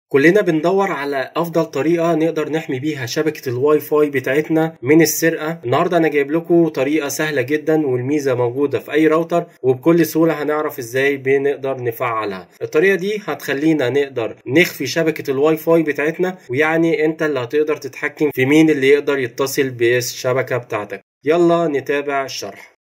كلنا بندور على افضل طريقه نقدر نحمي بيها شبكه الواي فاي بتاعتنا من السرقه النهارده انا جايب لكم طريقه سهله جدا والميزه موجوده في اي راوتر وبكل سهوله هنعرف ازاي بنقدر نفعلها الطريقه دي هتخلينا نقدر نخفي شبكه الواي فاي بتاعتنا ويعني انت اللي هتقدر تتحكم في مين اللي يقدر يتصل بالشبكه بتاعتك يلا نتابع الشرح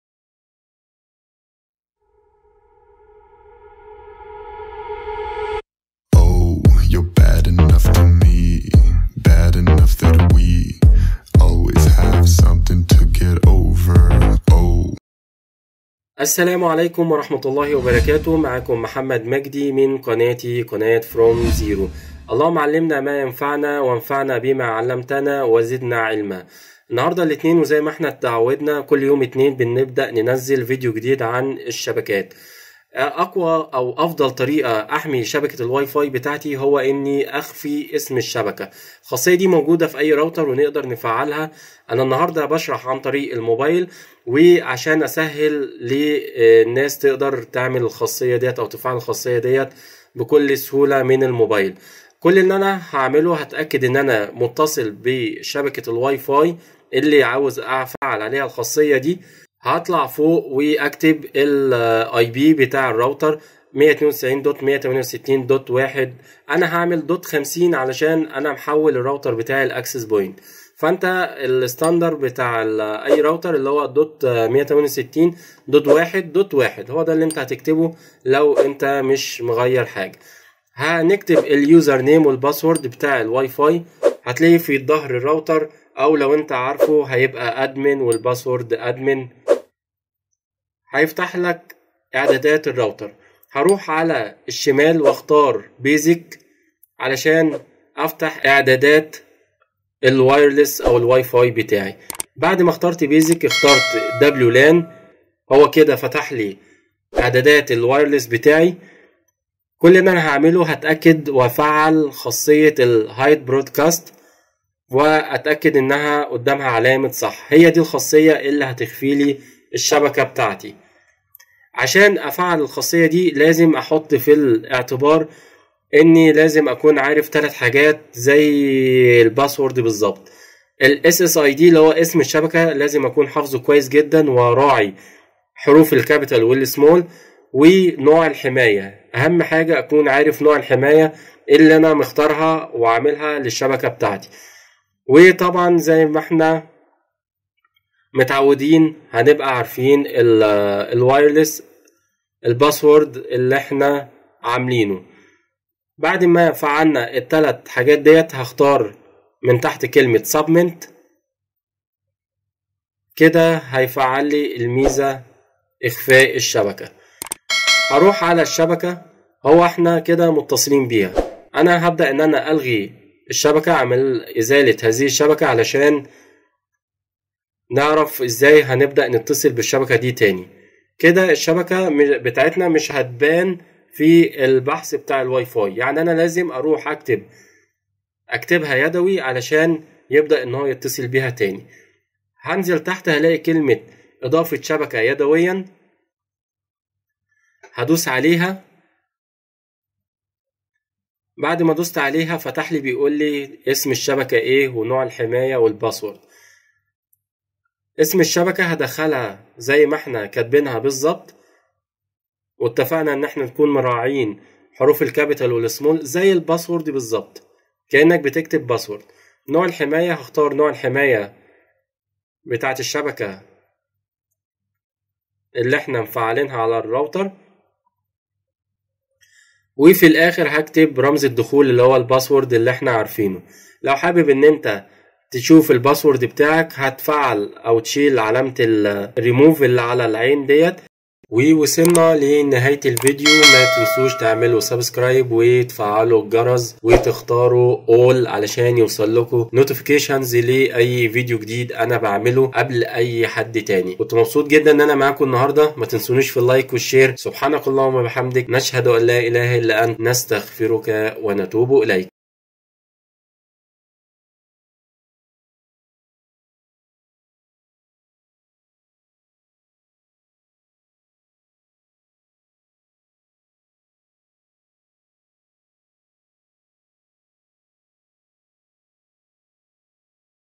Oh, you're bad enough to me, bad enough that we always have something to get over. Oh. السلام عليكم ورحمة الله وبركاته معكم محمد مجدي من قناتي قناة فروم زيرو اللهم علمنا ما ينفعنا وانفعنا بما علمتنا وزدنا علما النهاردة الاثنين وزي ما احنا اتعودنا كل يوم اتنين بنبدأ ننزل فيديو جديد عن الشبكات اقوى او افضل طريقه احمي شبكه الواي فاي بتاعتي هو اني اخفي اسم الشبكه الخاصيه دي موجوده في اي راوتر ونقدر نفعلها انا النهارده بشرح عن طريق الموبايل وعشان اسهل للناس تقدر تعمل الخاصيه ديت او تفعل الخاصيه ديت بكل سهوله من الموبايل كل اللي انا هعمله هتاكد ان انا متصل بشبكه الواي فاي اللي عاوز افعل عليها الخاصيه دي هطلع فوق واكتب الاي بي بتاع الراوتر 192.168.1 انا هعمل دوت 50 علشان انا محول الراوتر بتاعي الاكسس بوينت فانت الستاندر بتاع اي راوتر اللي هو دوت 168 دوت واحد دوت واحد هو ده اللي انت هتكتبه لو انت مش مغير حاجه هنكتب اليوزر نيم والباسورد بتاع الواي فاي هتلاقيه في ظهر الراوتر او لو انت عارفه هيبقى ادمن والباسورد ادمن هيفتح لك اعدادات الراوتر هروح على الشمال واختار بيزك علشان افتح اعدادات الوايرلس او الواي فاي بتاعي بعد ما اخترت بيزك اخترت دبليو لان هو كده فتح لي اعدادات الوايرلس بتاعي كل اللي انا هعمله هتاكد وافعل خاصيه الهايد برودكاست واتاكد انها قدامها علامه صح هي دي الخاصيه اللي هتخفي لي الشبكه بتاعتي عشان افعل الخاصيه دي لازم احط في الاعتبار اني لازم اكون عارف ثلاث حاجات زي الباسورد بالظبط الاس اس اي دي اللي هو اسم الشبكه لازم اكون حافظه كويس جدا وراعي حروف الكابيتال والسمول ونوع الحمايه اهم حاجه اكون عارف نوع الحمايه اللي انا مختارها وعاملها للشبكه بتاعتي وطبعا زي ما احنا متعودين هنبقى عارفين الوايرلس الباسورد اللي احنا عاملينه بعد ما فعلنا الثلاث حاجات ديت هختار من تحت كلمة سبمنت كده هيفعل لي الميزة إخفاء الشبكة هروح على الشبكة هو احنا كده متصلين بيها أنا هبدأ إن أنا ألغي الشبكة أعمل إزالة هذه الشبكة علشان نعرف ازاي هنبدأ نتصل بالشبكة دي تاني كده الشبكة بتاعتنا مش هتبان في البحث بتاع الواي فاي يعني انا لازم اروح اكتب اكتبها يدوي علشان يبدأ ان هو يتصل بيها تاني هنزل تحت هلاقي كلمة اضافة شبكة يدويا هدوس عليها بعد ما دوست عليها فتح لي بيقول لي اسم الشبكة ايه ونوع الحماية والباسورد اسم الشبكة هدخلها زي ما احنا كاتبينها بالظبط واتفقنا ان احنا نكون مراعين حروف الكابيتال والسمول زي الباسورد بالظبط كأنك بتكتب باسورد نوع الحماية هختار نوع الحماية بتاعة الشبكة اللي احنا مفعلينها على الراوتر وفي الاخر هكتب رمز الدخول اللي هو الباسورد اللي احنا عارفينه لو حابب ان انت تشوف الباسورد بتاعك هتفعل او تشيل علامة الريموف اللي على العين ديت ووصلنا لنهاية الفيديو ما تنسوش تعملوا سبسكرايب وتفعلوا الجرس وتختاروا all علشان يوصل لكم نوتيفيكيشنز لأي فيديو جديد أنا بعمله قبل أي حد تاني كنت مبسوط جدا إن أنا معاكم النهاردة ما تنسونيش في اللايك والشير سبحانك اللهم وبحمدك نشهد أن لا إله إلا أنت نستغفرك ونتوب إليك